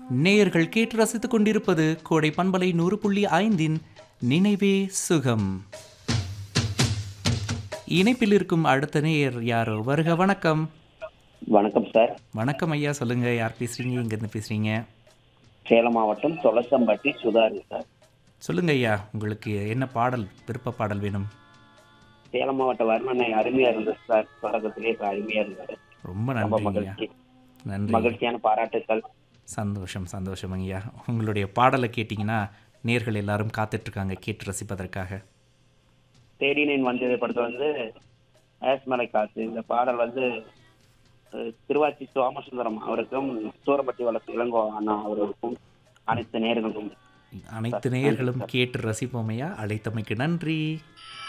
நேயர்கள் கேட்டு ரசித்துக் கொண்டிருப்பது கோடை பண்பலை நூறு புள்ளி ஐந்தின் நினைவே சுகம் இணைப்பில் இருக்கும் அடுத்த நேயர் யாரோ வருக வணக்கம் வணக்கம் சார் வணக்கம் ஐயா சொல்லுங்க யார் பேசுறீங்க இங்கிருந்து பேசுறீங்க சேலம் மாவட்டம் தொலசம்பட்டி சுதாரி சார் சொல்லுங்க ஐயா உங்களுக்கு என்ன பாடல் விருப்ப பாடல் வேணும் சேலம் மாவட்ட வர்ணனை அருமையா இருந்தது சார் தொடக்கத்திலே இப்ப அருமையா இருந்தது ரொம்ப ரொம்ப நன்றி ஐயா மகிழ்ச்சி நன்றி மகிழ்ச்சியான பாராட்டுக்கள் சந்தோஷம் சந்தோஷம் ஐயா உங்களுடைய பாடலை கேட்டிங்கன்னா நேர்கள் எல்லாரும் காத்துட்டு இருக்காங்க கேட்டு ரசிப்பதற்காக தேடினேன் வந்தது படத்தை வந்து ஆஸ்மலை காசு இந்த பாடல் வந்து அஹ், திருவாச்சி சோமசுந்தரம் அவருக்கும் சூரப்பட்டி வளர்த்து இளங்கோ அண்ணா அவர்களுக்கும் அனைத்து நேர்களுக்கும் அனைத்து நேயர்களும் கேட்டு ரசிப்போம் ஐயா அழைத்தமைக்கு நன்றி